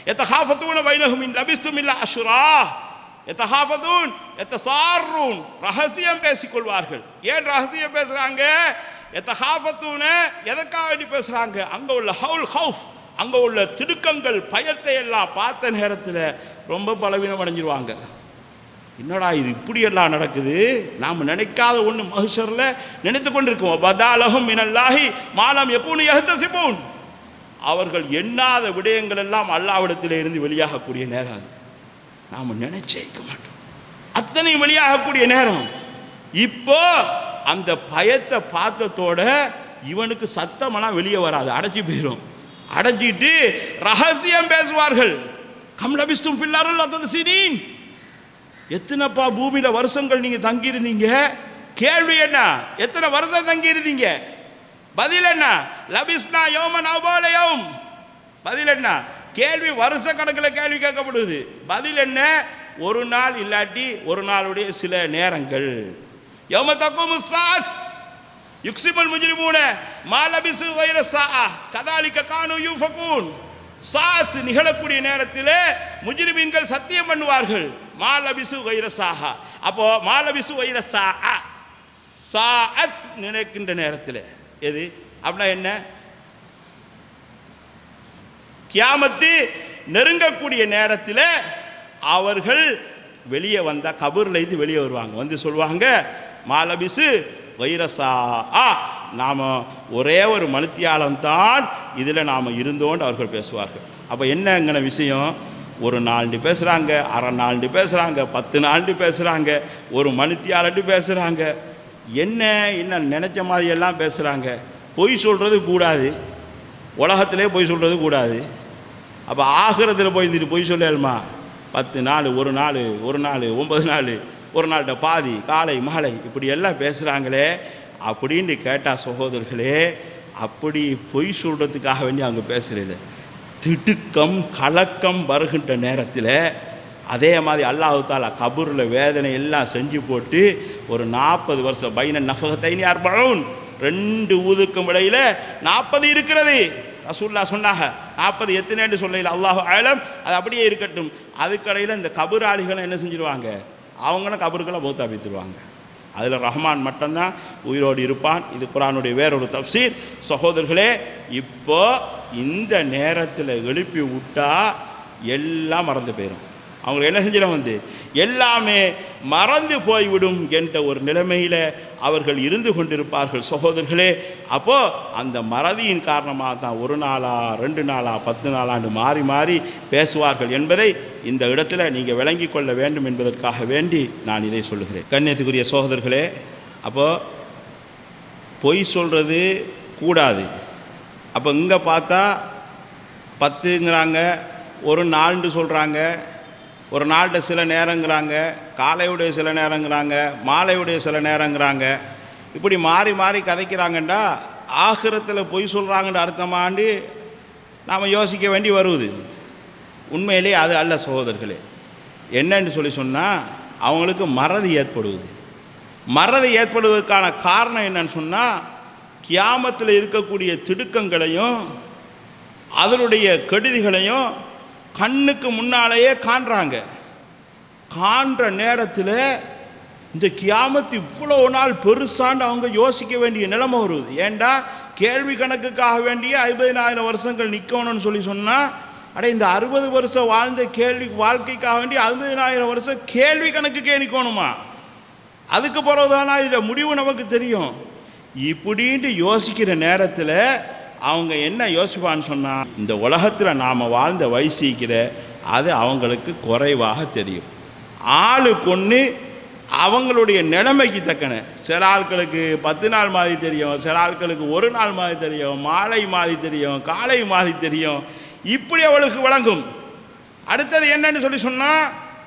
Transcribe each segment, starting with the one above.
எத்தஹாஃபத்தூன பைனஹும் இன் லபிஸ்தும் இல்ல அஷ்ரா எத்தஹாஃபதூன் எத்தசாரூன் ரகசியம் பேசிக்கொள்வார்கள் ஏன் ரகசியம் பேசுறாங்க எத்தஹாஃபத்தூன எதற்காக வேண்டி பேசுறாங்க அங்க உள்ள ஹவுல் ஹவுஃப் அங்க உள்ள திடுக்கங்கள் பயத்தை எல்லாம் பார்த்த நேரத்தில் ரொம்ப பலவீனம் அடைஞ்சிருவாங்க என்னடா இது இப்படியெல்லாம் நடக்குது நாம் நினைக்காத ஒன்று மகிஷரில் நினைத்து கொண்டிருக்கோம் பதாலகம் மினல்லாஹி மாலம் எப்பூனு எஹத்தசிபூன் அவர்கள் எண்ணாத விடயங்கள் எல்லாம் அல்லாவிடத்தில் இருந்து வெளியாகக்கூடிய நேரம் அது நாம் நினைச்சேக்க மாட்டோம் அத்தனையும் வெளியாகக்கூடிய நேரம் இப்போ அந்த பயத்தை பார்த்ததோட இவனுக்கு சத்தமெல்லாம் வெளியே வராது அடைச்சி போயிடும் அடைச்சிட்டு ரகசியம் பேசுவார்கள் கம்லபிஸ்தும் ஃபில்லாருல் அத்தது சினீன் எத்தனைப்பா பூமியில வருஷங்கள் நீங்க தங்கி இருந்தீங்க கேள்வி என்ன எத்தனை வருஷம் தங்கி இருந்தீங்க பதில் என்ன லபிஸ்னா யோமன் அபோலயம் பதில் என்ன கேள்வி வருஷ கணக்கில் கேள்வி கேட்கப்படுது பதில் என்ன ஒரு நாள் இல்லாட்டி ஒரு நாளுடைய சில நேரங்கள் யோம தக்கும் சாத் யுக்சிமல் முஜ்ரிமூன மாலபிசு வைர சா கதாலிக்க கானு யூஃபகூன் சாத் நிகழக்கூடிய நேரத்தில் முஜ்ரிமீன்கள் சத்தியம் பண்ணுவார்கள் மாலபிசு வைர சாஹா அப்போ மாலபிசு வைர சா சாஅத் நினைக்கின்ற நேரத்தில் எது அப்படின்னா என்ன கியாமத்து நெருங்கக்கூடிய நேரத்தில் அவர்கள் வெளியே வந்தால் கபூரில் இருந்து வெளியே வருவாங்க வந்து சொல்லுவாங்க மாலபிசு வைரசா ஆ நாம் ஒரே ஒரு மனுத்தியாலம் தான் இதில் நாம் இருந்தோன்னு அவர்கள் பேசுவார்கள் அப்போ என்னங்கிற விஷயம் ஒரு நாள்னு பேசுகிறாங்க அரை நாள்னு பேசுகிறாங்க பத்து நாள்னு பேசுகிறாங்க ஒரு மனுத்தியாலட்டு பேசுகிறாங்க என்ன என்ன நினச்ச மாதிரி எல்லாம் பேசுகிறாங்க பொய் சொல்கிறது கூடாது உலகத்திலே பொய் சொல்கிறது கூடாது அப்போ ஆகிறதுல போய் இருந்துட்டு பொய் சொல்லலுமா பத்து நாள் ஒரு நாள் ஒரு நாள் ஒன்பது நாள் ஒரு நாள்கிட்ட பாதி காலை மாலை இப்படி எல்லாம் பேசுகிறாங்களே அப்படின்னு கேட்டால் சகோதரர்களே அப்படி பொய் சொல்கிறதுக்காக வேண்டி அவங்க பேசுகிறது திடுக்கம் கலக்கம் வருகின்ற நேரத்தில் அதே மாதிரி அல்லாஹு தாலா கபூரில் வேதனை எல்லாம் செஞ்சு போட்டு ஒரு நாற்பது வருஷம் பைன நஃபகத்தைனி அர்பவுன் ரெண்டு ஊதுக்கும் இடையில நாற்பது இருக்கிறது ரசூல்லா சொன்னாங்க நாற்பது எத்தனைன்னு சொல்லல அல்லாஹ் ஆலம் அது அப்படியே இருக்கட்டும் அதுக்கடையில் இந்த கபூராளிகளை என்ன செஞ்சிருவாங்க அவங்களும் கபறுகளை பௌத்தாபித்துருவாங்க அதில் ரஹ்மான் மட்டும்தான் உயிரோடு இருப்பான் இது குரானுடைய வேறொரு தப்சீர் சகோதரர்களே இப்போ இந்த நேரத்தில் எழுப்பி விட்டா எல்லாம் மறந்து போயிடும் அவங்க என்ன செஞ்சிடும் வந்து எல்லாமே மறந்து போய்விடும் என்ற ஒரு நிலைமையில் அவர்கள் இருந்து கொண்டிருப்பார்கள் சகோதரர்களே அப்போ அந்த மறதியின் காரணமாக தான் ஒரு நாளா ரெண்டு நாளா பத்து நாளாண்டு மாறி மாறி பேசுவார்கள் என்பதை இந்த இடத்துல நீங்கள் விளங்கி கொள்ள வேண்டும் என்பதற்காக வேண்டி நான் இதை சொல்லுகிறேன் கண்ணியத்துக்குரிய சகோதரர்களே அப்போ பொய் சொல்கிறது கூடாது அப்போ இங்கே பார்த்தா பத்துங்கிறாங்க ஒரு நாள்னு சொல்கிறாங்க ஒரு நாள்கிட்ட சில நேரங்கிறாங்க காலையுடைய சில நேரங்கிறாங்க மாலையுடைய சில நேரங்கிறாங்க இப்படி மாறி மாறி கதைக்கிறாங்கண்டா ஆகிரத்தில் பொய் சொல்கிறாங்கன்ற அர்த்தமாண்டு நாம் யோசிக்க வேண்டி வருவது உண்மையிலே அது அல்ல சகோதரர்களே என்னன்னு சொல்லி சொன்னால் அவங்களுக்கு மறதி ஏற்படுவது மறதி ஏற்படுவதற்கான காரணம் என்னன்னு சொன்னால் கியாமத்தில் இருக்கக்கூடிய திடுக்கங்களையும் அதனுடைய கெடுதிகளையும் கண்ணுக்கு முன்னாலேயே காண்றாங்க காண்ற நேரத்தில் இந்த கியாமத்து இவ்வளோ நாள் பெருசாண்டு அவங்க யோசிக்க வேண்டிய நிலைமை வருது ஏண்டா கேள்வி கணக்குக்காக வேண்டிய ஐம்பதினாயிரம் வருஷங்கள் நிற்கணும்னு சொல்லி சொன்னால் அட இந்த அறுபது வருஷம் வாழ்ந்த கேள்வி வாழ்க்கைக்காக வேண்டி அறுபதினாயிரம் வருஷம் கேள்வி கணக்குக்கே நிற்கணுமா அதுக்கு பிறகுதானா இதில் முடிவு நமக்கு தெரியும் இப்படின்ட்டு யோசிக்கிற நேரத்தில் அவங்க என்ன யோசிப்பான்னு சொன்னால் இந்த உலகத்தில் நாம் வாழ்ந்த வயசிக்கிற அது அவங்களுக்கு குறைவாக தெரியும் ஆளுக்கு ஒன்று அவங்களுடைய நிலைமைக்கு தக்கன சில ஆட்களுக்கு பத்து நாள் மாதிரி தெரியும் சில ஆட்களுக்கு ஒரு நாள் மாதிரி தெரியும் மாலை மாதிரி தெரியும் காலை மாதிரி தெரியும் இப்படி அவளுக்கு வழங்கும் அடுத்தது என்னன்னு சொல்லி சொன்னால்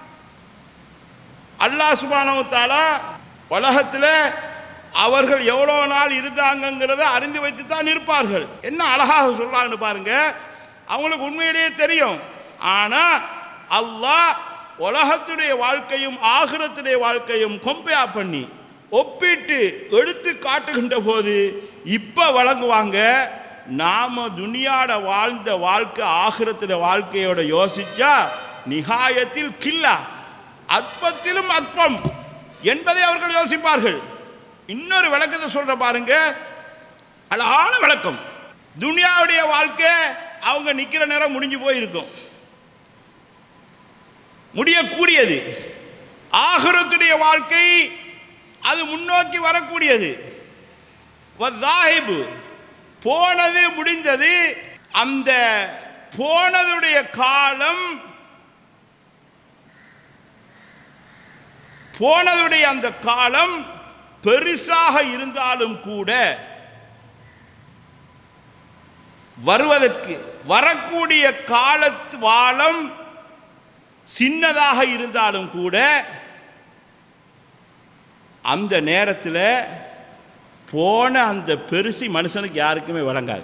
அல்லாஹ் சுபானவத்தாலா உலகத்தில் அவர்கள் எவ்வளோ நாள் இருந்தாங்கங்கிறத அறிந்து வைத்து தான் இருப்பார்கள் என்ன அழகாக சொல்கிறாங்கன்னு பாருங்க அவங்களுக்கு உண்மையிலேயே தெரியும் ஆனால் அல்லாஹ் உலகத்துடைய வாழ்க்கையும் ஆகிரத்துடைய வாழ்க்கையும் கம்பேர் பண்ணி ஒப்பிட்டு எடுத்து காட்டுகின்ற போது இப்போ வழங்குவாங்க நாம துனியாட வாழ்ந்த வாழ்க்கை ஆகிரத்தில் வாழ்க்கையோட யோசிச்சா நிகாயத்தில் கில்லா அற்பத்திலும் அற்பம் என்பதை அவர்கள் யோசிப்பார்கள் இன்னொரு விளக்கத்தை சொல்ற பாருங்க அழகான விளக்கம் துனியாவுடைய வாழ்க்கை அவங்க நிக்கிற நேரம் முடிஞ்சு போயிருக்கும் முடியக்கூடியது ஆகிரத்துடைய வாழ்க்கை அது முன்னோக்கி வரக்கூடியது வத்தாஹிபு போனது முடிந்தது அந்த போனதுடைய காலம் போனதுடைய அந்த காலம் பெருசாக இருந்தாலும் கூட வருவதற்கு வரக்கூடிய காலத்து வாழம் சின்னதாக இருந்தாலும் கூட அந்த நேரத்தில் போன அந்த பெருசி மனுஷனுக்கு யாருக்குமே வழங்காது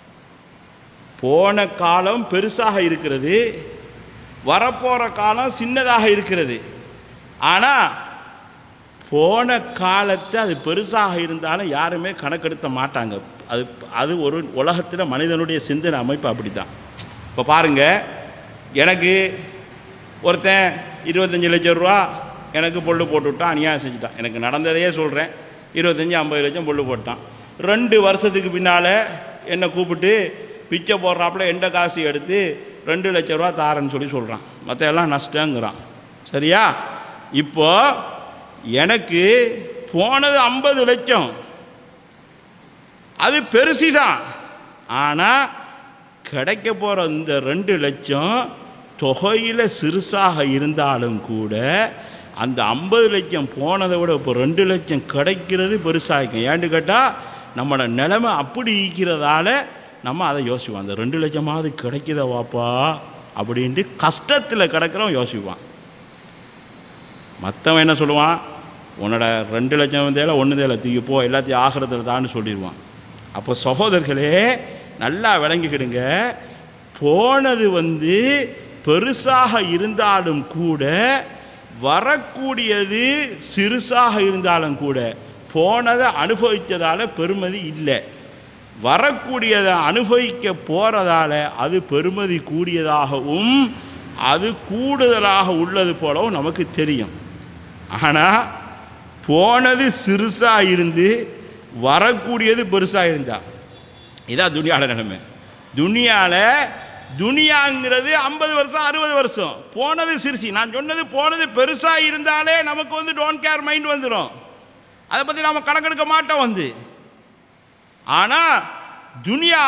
போன காலம் பெருசாக இருக்கிறது வரப்போகிற காலம் சின்னதாக இருக்கிறது ஆனால் போன காலத்தை அது பெருசாக இருந்தாலும் யாருமே கணக்கெடுத்த மாட்டாங்க அது அது ஒரு உலகத்தில் மனிதனுடைய சிந்தனை அமைப்பு அப்படி தான் இப்போ பாருங்கள் எனக்கு ஒருத்தன் இருபத்தஞ்சி லட்சம் ரூபா எனக்கு பொல்லு போட்டு விட்டான் அநியாயம் செஞ்சுட்டான் எனக்கு நடந்ததையே சொல்கிறேன் இருபத்தஞ்சி ஐம்பது லட்சம் பொல்லு போட்டான் ரெண்டு வருஷத்துக்கு பின்னால் என்னை கூப்பிட்டு பிச்சை போடுறாப்புல எந்த காசு எடுத்து ரெண்டு லட்ச ரூபா தாரேன்னு சொல்லி சொல்கிறான் மற்ற எல்லாம் நஷ்டங்கிறான் சரியா இப்போ எனக்கு போனது ஐம்பது லட்சம் அது பெருசு தான் ஆனால் கிடைக்க போகிற இந்த ரெண்டு லட்சம் தொகையில் சிறுசாக இருந்தாலும் கூட அந்த ஐம்பது லட்சம் போனதை விட இப்போ ரெண்டு லட்சம் கிடைக்கிறது பெருசாகிக்கும் ஏன்னு கேட்டால் நம்மளோட நிலைமை அப்படி இருக்கிறதால நம்ம அதை யோசிப்போம் அந்த ரெண்டு லட்சமாவது கிடைக்குதா வாப்பா அப்படின்ட்டு கஷ்டத்தில் கிடக்கிறவன் யோசிப்பான் மற்றவன் என்ன சொல்லுவான் உன்னோட ரெண்டு லட்சம் தேவை ஒன்று தேவை தூக்கி போ எல்லாத்தையும் ஆகிறதுல தான்னு சொல்லிடுவான் அப்போ சகோதரர்களே நல்லா விளங்கிக்கிடுங்க போனது வந்து பெருசாக இருந்தாலும் கூட வரக்கூடியது சிறுசாக இருந்தாலும் கூட போனதை அனுபவித்ததால் பெருமதி இல்லை வரக்கூடியதை அனுபவிக்க போகிறதால அது பெருமதி கூடியதாகவும் அது கூடுதலாக உள்ளது போலவும் நமக்கு தெரியும் ஆனால் போனது சிறுசாக இருந்து வரக்கூடியது பெருசாக இருந்தா இதான் துனியாட நிலைமை துனியாவில் துனியாங்கிறது ஐம்பது வருஷம் அறுபது வருஷம் போனது சிறுசி நான் சொன்னது போனது பெருசாக இருந்தாலே நமக்கு வந்து டோன்ட் கேர் மைண்ட் வந்துடும் அதை பற்றி நம்ம கணக்கெடுக்க மாட்டோம் வந்து ஆனால் துனியா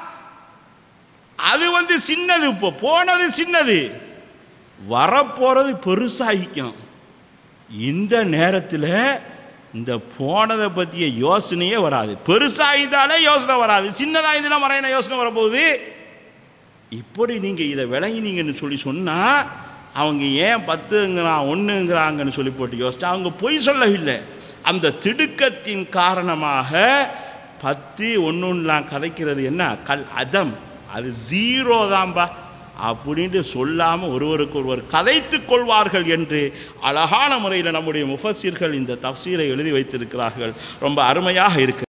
அது வந்து சின்னது இப்போ போனது சின்னது வரப்போகிறது பெருசாகிக்கும் இந்த நேரத்தில் இந்த போனதை பற்றிய யோசனையே வராது பெருசாகிதாலே யோசனை வராது சின்னதாக இருந்தால் மறையின யோசனை வரப்போகுது இப்படி நீங்கள் இதை விளங்கினீங்கன்னு சொல்லி சொன்னால் அவங்க ஏன் பத்துங்கிறான் ஒன்றுங்கிறாங்கன்னு சொல்லி போட்டு யோசிச்சா அவங்க பொய் சொல்லவில்லை அந்த திடுக்கத்தின் காரணமாக பத்து ஒன்றுலாம் கதைக்கிறது என்ன கல் அதம் அது ஜீரோ தான்பா அப்படின்ட்டு சொல்லாமல் ஒருவருக்கு ஒருவர் கதைத்து கொள்வார்கள் என்று அழகான முறையில் நம்முடைய முஃபஸிர்கள் இந்த தப்சீரை எழுதி வைத்திருக்கிறார்கள் ரொம்ப அருமையாக இருக்கு